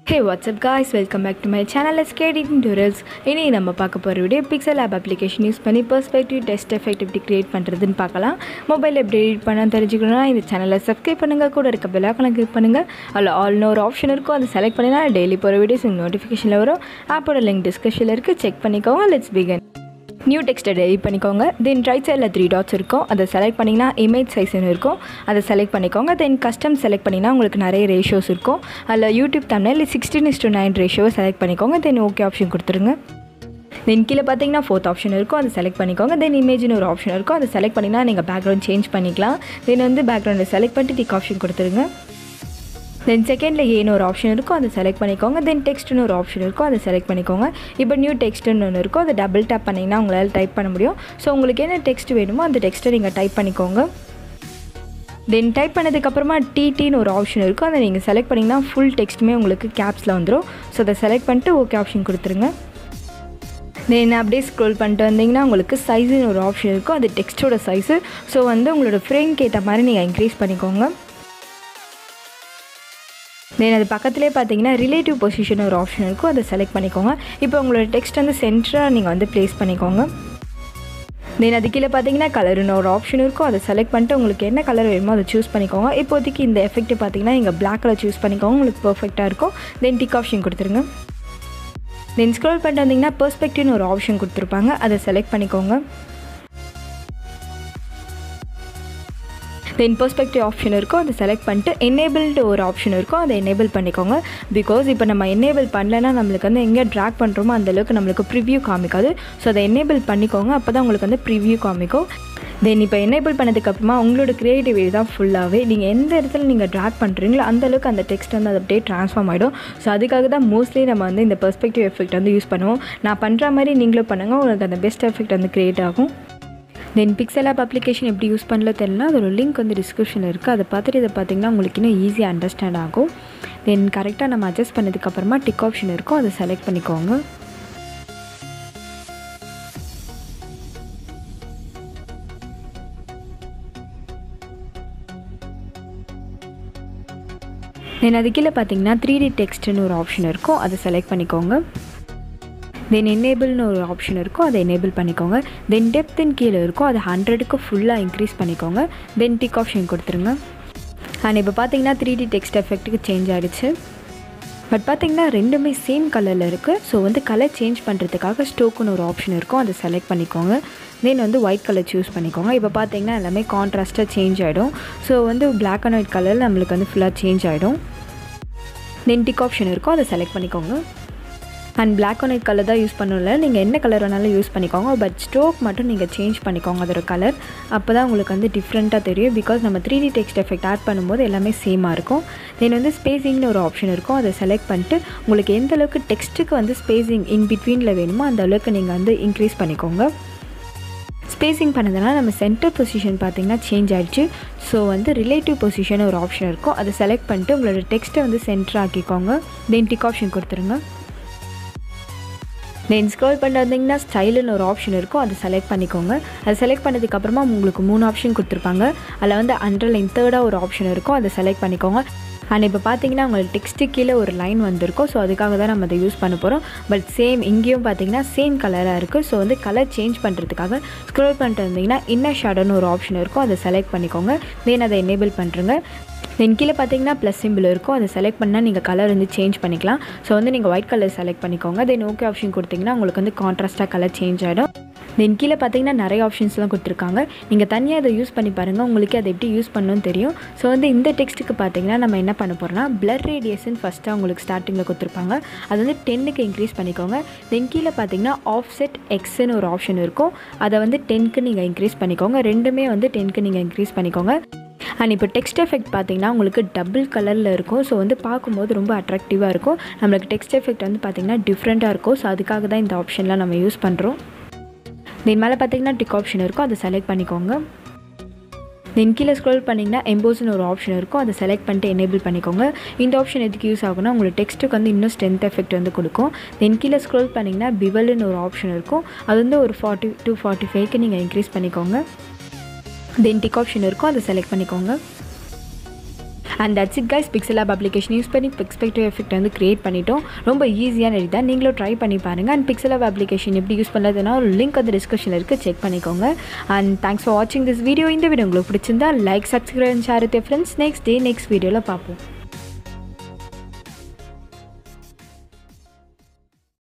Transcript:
hey what's up guys welcome back to my channel S coding tutorials இனி நம்ம பார்க்க போகிற video pixel app application use பண்ணி perspective text effect எப்படி create பண்ணுறதுன்னு பார்க்கலாம் மொபைல் எப்படி எடிட் பண்ண தெரிஞ்சுக்கணும்னா இந்த சேனலை சப்ஸ்கிரைப் பண்ணுங்கள் கூட இருக்க பெல்லாக்கெல்லாம் கிளிக் பண்ணுங்கள் அதில் ஆல்னு ஒரு ஆப்ஷன் இருக்கும் அதை செலக்ட் பண்ணினா டெய்லி போகிற வீடியோஸ் உங்களுக்கு நோட்டிஃபிகேஷனில் வரும் ஆப்போட லிங்க் டிஸ்கிரிப்ஷனில் இருக்குது செக் பண்ணிக்கோங்க லெட்ஸ் பிகன் நியூ டெக்ஸ்ட்டை எடிட் பண்ணிக்கோங்க தென் ரைட் சைடில் த்ரீ டாட்ஸ் இருக்கும் அதை செலக்ட் பண்ணிங்கன்னா இமேஜ் சைஸ்னு இருக்கும் அதை செலக்ட் பண்ணிக்கோங்க தென் கஸ்டம் செலக்ட் பண்ணிங்கன்னா உங்களுக்கு நிறைய ரேஷியோஸ் இருக்கும் அதில் யூடியூப் தமிழில் சிக்ஸ்டீன் இஸ் டு நைன் ரேஷியோவை செலக்ட் பண்ணிக்கோங்க தென் ஓகே ஆப்ஷன் கொடுத்துருங்க தென் கீழே பார்த்தீங்கன்னா ஃபோர்த் ஆப்ஷன் இருக்கும் அதை செலக்ட் பண்ணிக்கோங்க தென் இமேஜ்னு ஒரு ஆப்ஷன் இருக்கும் அதை செலக்ட் பண்ணிங்கன்னா நீங்கள் பேக்ரவுண்ட் சேஞ்ச் பண்ணிக்கலாம் தென் வந்து பேக்ரவுண்டை செலக்ட் பண்ணிட்டு டிக் ஆப்ஷன் கொடுத்துருங்க தென் செகண்டில் ஏன்னு ஒரு ஆப்ஷன் இருக்கும் அதை செலக்ட் பண்ணிக்கோங்க தென் டெக்ஸ்ட்னு ஒரு ஆப்ஷன் இருக்கும் அதை செலக்ட் பண்ணிக்கோங்க இப்போ நியூ டெக்ஸ்ட்னு ஒன்று இருக்கும் அதை டபுள் டேப் பண்ணிங்கன்னா உங்களால் டைப் பண்ண முடியும் ஸோ உங்களுக்கு என்ன டெக்ஸ்ட் வேணுமோ அந்த டெக்ஸ்ட்டை நீங்கள் டைப் பண்ணிக்கோங்க தென் டைப் பண்ணதுக்கப்புறமா டிடின்னு ஒரு ஆப்ஷன் இருக்கும் அதை நீங்கள் செலக்ட் பண்ணிங்கன்னா ஃபுல் டெக்ஸ்ட்டுமே உங்களுக்கு கேப்ஸில் வந்துடும் ஸோ அதை செலக்ட் பண்ணிட்டு ஓகே ஆப்ஷன் கொடுத்துருங்க தென் அப்படியே ஸ்க்ரோல் பண்ணிட்டு வந்தீங்கன்னா உங்களுக்கு சைஸுன்னு ஒரு ஆப்ஷன் இருக்கும் அது டெக்ஸ்ட்டோட சைஸு ஸோ வந்து உங்களோட ஃப்ரேம்க்கு ஏற்ற மாதிரி நீங்கள் இன்க்ரீஸ் பண்ணிக்கோங்க தென் அது பக்கத்துலேயே பார்த்தீங்கன்னா ரிலேட்டிவ் பொசிஷன் ஒரு ஆப்ஷன் இருக்கும் அதை செலக்ட் பண்ணிக்கோங்க இப்போ உங்களோட டெக்ஸ்ட் வந்து சென்டராக நீங்கள் வந்து ப்ளேஸ் பண்ணிக்கோங்க தென் அது கீழே பார்த்தீங்கன்னா கலருன்னு ஒரு ஆப்ஷன் இருக்கும் அதை செலக்ட் பண்ணிட்டு உங்களுக்கு என்ன கலர் வேணுமோ அதை சூஸ் பண்ணிக்கோங்க இப்போதைக்கு இந்த எஃபெக்ட் பார்த்தீங்கன்னா இங்கே பிளாக் கலர் சூஸ் பண்ணிக்கோங்க உங்களுக்கு பர்ஃபெக்டாக இருக்கும் தென் டிக் ஆப்ஷன் கொடுத்துருங்க தென் ஸ்க்ரோல் பண்ணிட்டு வந்தீங்கன்னா பெர்ஸ்பெக்டிவ்னு ஒரு ஆப்ஷன் கொடுத்துருப்பாங்க அதை செலக்ட் பண்ணிக்கோங்க தென் பெர்ஸ்பெக்டிவ் ஆப்ஷன் இருக்கும் அதை செலக்ட் பண்ணிட்டு எனேபிள்டு ஒரு ஆப்ஷன் இருக்கும் அதை எனேபிள் பண்ணிக்கோங்க பிகாஸ் இப்போ நம்ம எனேபிள் பண்ணலைன்னா நம்மளுக்கு வந்து எங்கே ட்ராக் பண்ணுறோமோ அந்தளவுக்கு நம்மளுக்கு ப்ரிவ்யூ காமிக்காது ஸோ அதை எனேபிள் பண்ணிக்கோங்க அப்போ தான் உங்களுக்கு வந்து ப்ரிவ்யூ காமிக்கும் தென் இப்போ எனேபிள் பண்ணதுக்கப்புறமா உங்களோட க்ரியேட்டிவிட்டி தான் ஃபுல்லாகவே நீங்கள் எந்த இடத்துல நீங்கள் ட்ராக் பண்ணுறீங்களோ அந்தளவுக்கு அந்த டெக்ஸ்ட் வந்து அது அப்படியே ட்ரான்ஸ்ஃபார்ம் ஆகிடும் ஸோ அதுக்காக தான் மோஸ்ட்லி நம்ம வந்து இந்த பெர்ஸ்பெக்டிவ் எஃபெக்ட் வந்து யூஸ் பண்ணுவோம் நான் பண்ணுற மாதிரி நீங்களும் பண்ணுங்கள் உங்களுக்கு அந்த பெஸ்ட் எஃபெக்ட் வந்து க்ரியேட் ஆகும் தென் பிக்சல் ஆப் அப்ளிகேஷன் எப்படி யூஸ் பண்ணல தெரியலனா அதோட லிங்க் வந்து டிஸ்கிரிப்ஷனில் இருக்குது அதை பார்த்துட்டு இதை பார்த்திங்கன்னா உங்களுக்கு இன்னும் ஈஸியாக அண்டர்ஸ்டாண்ட் ஆகும் தென் கரெக்டாக நம்ம அட்ஜஸ்ட் பண்ணதுக்கப்புறமா டிக் ஆப்ஷன் இருக்கும் அதை செலக்ட் பண்ணிக்கோங்க தென் அது கீழே பார்த்தீங்கன்னா த்ரீ டி டெக்ஸ்ட்னு ஒரு ஆப்ஷன் இருக்கும் அதை செலக்ட் பண்ணிக்கோங்க தென் எனேபிள்னு ஒரு ஆப்ஷன் இருக்கும் அதை எனேபிள் பண்ணிக்கோங்க தென் டெப்த்தின் கீழே இருக்கும் அதை ஹண்ட்ரடுக்கு ஃபுல்லாக இன்க்ரீஸ் பண்ணிக்கோங்க தென் டிக் ஆப்ஷன் கொடுத்துருங்க அண்ட் இப்போ பார்த்தீங்கன்னா த்ரீ டி டெக்ஸ்ட் எஃபெக்ட்டுக்கு சேஞ்ச் ஆகிடுச்சு பட் பார்த்தீங்கன்னா ரெண்டுமே சேம் கலரில் இருக்குது ஸோ வந்து கலர் சேஞ்ச் பண்ணுறதுக்காக ஸ்டோக்குன்னு ஒரு ஆப்ஷன் இருக்கும் அதை செலக்ட் பண்ணிக்கோங்க தென் வந்து ஒயிட் கலர் சூஸ் பண்ணிக்கோங்க இப்போ பார்த்தீங்கன்னா எல்லாமே கான்ட்ராஸ்ட்டாக சேஞ்ச் ஆகிடும் ஸோ வந்து பிளாக் அண்ட் ஒயிட் கலரில் நம்மளுக்கு வந்து ஃபுல்லாக சேஞ்ச் ஆகிடும் தென் டிக் ஆப்ஷன் இருக்கும் அதை செலக்ட் பண்ணிக்கோங்க and black and white colour தான் யூஸ் பண்ணல நீங்கள் என்ன கலர் வேணாலும் யூஸ் பண்ணிக்கோங்க பட் ஸ்ட்ரோக் மட்டும் நீங்கள் சேஞ்ச் பண்ணிக்கோங்க அதோட கலர் அப்போ தான் உங்களுக்கு வந்து டிஃப்ரெண்ட்டாக தெரியும் பிகாஸ் நம்ம three D text effect add பண்ணும்போது எல்லாமே சேமாக இருக்கும் தென் வந்து ஸ்பேசிங்னு ஒரு ஆப்ஷன் இருக்கும் அதை செலக்ட் பண்ணிட்டு உங்களுக்கு எந்த அளவுக்கு டெக்ஸ்ட்டுக்கு வந்து ஸ்பேசிங் இன் பிட்வீனில் வேணுமோ அந்த அளவுக்கு நீங்கள் வந்து இன்க்ரீஸ் பண்ணிக்கோங்க ஸ்பேசிங் பண்ணதுனால நம்ம சென்டர் பொசிஷன் பார்த்திங்கன்னா சேஞ்ச் ஆகிடுச்சு ஸோ வந்து ரிலேட்டிவ் பொசிஷன் ஒரு ஆப்ஷன் இருக்கும் அதை செலக்ட் பண்ணிட்டு உங்களோட டெக்ஸ்ட்டை வந்து சென்டர் ஆக்கிக்கோங்க தென் டிக் ஆப்ஷன் கொடுத்துருங்க தென் ஸ்க்ரோல் பண்ணிட்டு வந்தீங்கன்னா ஸ்டைலுன்னு ஒரு ஆப்ஷன் இருக்கும் அதை செலக்ட் பண்ணிக்கோங்க அதை செலக்ட் பண்ணதுக்கப்புறமா உங்களுக்கு மூணு ஆப்ஷன் கொடுத்துருப்பாங்க அதில் வந்து அண்டர்லைன் தேர்டாக ஒரு ஆப்ஷன் இருக்கும் அதை செலக்ட் பண்ணிக்கோங்க அண்ட் இப்போ பார்த்தீங்கன்னா உங்களுக்கு டெக்ஸ்ட்டு கீழே ஒரு லைன் வந்திருக்கும் ஸோ அதுக்காக தான் நம்ம அதை யூஸ் பண்ண போகிறோம் பட் சேம் இங்கேயும் பார்த்தீங்கன்னா சேம் கலராக இருக்குது ஸோ வந்து கலர் சேஞ்ச் பண்ணுறதுக்காக ஸ்க்ரோல் பண்ணிட்டு வந்தீங்கன்னா இன்னர் ஷேடோன்னு ஒரு ஆப்ஷன் இருக்கும் அதை செலக்ட் பண்ணிக்கோங்க தென் அதை எனேபிள் பண்ணுறங்க தென் கீழே பார்த்தீங்கன்னா ப்ளஸ் சிம்பிள் இருக்கும் அதை செலக்ட் பண்ணால் நீங்கள் கலர் வந்து சேஞ்ச் பண்ணிக்கலாம் ஸோ வந்து நீங்கள் ஒயிட் கலர் செலக்ட் பண்ணிக்கோங்க தென் ஓகே ஆப்ஷன் கொடுத்தீங்கன்னா உங்களுக்கு வந்து கான்ட்ராஸ்ட்டாக கலர் சேஞ்ச் ஆகிடும் தென் கீழே பார்த்தீங்கன்னா நிறைய ஆப்ஷன்ஸ்லாம் கொடுத்துருக்காங்க நீங்கள் தனியாக அதை யூஸ் பண்ணி பாருங்கள் உங்களுக்கு அதை எப்படி யூஸ் பண்ணணும்னு தெரியும் ஸோ வந்து இந்த டெக்ஸ்ட்டுக்கு பார்த்தீங்கன்னா நம்ம என்ன பண்ண போகிறோம்னா பிளர் ரேடியேஷன் ஃபஸ்ட்டாக உங்களுக்கு ஸ்டார்டிங்கில் கொடுத்துருப்பாங்க அது வந்து டென்னுக்கு இன்க்ரீஸ் பண்ணிக்கோங்க தென் கீழே பார்த்தீங்கன்னா ஆஃப் செட் எக்ஸ்ன்னு ஒரு ஆப்ஷன் இருக்கும் அதை வந்து டென்க்கு நீங்கள் இன்க்ரீஸ் பண்ணிக்கோங்க ரெண்டுமே வந்து டென்க்கு நீங்கள் இன்க்ரீஸ் பண்ணிக்கோங்க அண்ட் இப்போ டெக்ஸ்ட் எஃபெக்ட் பார்த்தீங்கன்னா உங்களுக்கு டபுள் கலரில் இருக்கும் ஸோ வந்து பார்க்கும்போது ரொம்ப அட்ராக்டிவாக இருக்கும் நம்மளுக்கு டெக்ஸ்ட் எஃபெக்ட் வந்து பார்த்திங்கன்னா டிஃப்ரெண்ட்டாக இருக்கும் ஸோ அதுக்காக தான் இந்த ஆப்ஷன்லாம் நம்ம யூஸ் பண்ணுறோம் தென் மேலே பார்த்தீங்கன்னா டிக் ஆப்ஷன் இருக்கும் அதை செலக்ட் பண்ணிக்கோங்க தென் கீழே ஸ்க்ரோல் பண்ணிங்கன்னா எம்போஸ்னு ஒரு ஆப்ஷன் இருக்கும் அதை செலக்ட் பண்ணிட்டு எனேபிள் பண்ணிக்கோங்க இந்த ஆப்ஷன் எதுக்கு யூஸ் ஆகும்னா உங்களுக்கு டெக்ஸ்ட்டுக்கு வந்து இன்னும் ஸ்ட்ரென்த் எஃபெக்ட் வந்து கொடுக்கும் தென் கீழே ஸ்க்ரோல் பண்ணிங்கன்னா பிவல்னு ஒரு ஆப்ஷன் இருக்கும் அது வந்து ஒரு ஃபார்ட்டி டூ ஃபார்ட்டி ஃபைவ்க்கு நீங்கள் இன்க்ரீஸ் பண்ணிக்கோங்க தென் டிக் ஆப்ஷன் இருக்கும் அதை செலக்ட் பண்ணிக்கோங்க and that's it guys pixel app application use பண்ணி பெக்ஸ்பெக்டிவ் எஃபெக்ட் வந்து க்ரியேட் பண்ணிட்டோம் ரொம்ப ஈஸியான இது தான் நீங்களும் ட்ரை பண்ணி பாருங்கள் அண்ட் பிக்சல் ஆப் அப்ளிகேஷன் எப்படி யூஸ் பண்ணுறதுனா ஒரு லிங்க் வந்து டிஸ்கிரிப்ஷனில் இருக்குது செக் பண்ணிக்கோங்க அண்ட் தேங்க்ஸ் ஃபார் வாட்சிங் திஸ் வீடியோ இந்த வீடியோ உங்களுக்கு பிடிச்சிருந்தா like subscribe share with friends next day next வீடியோவில் பார்ப்போம்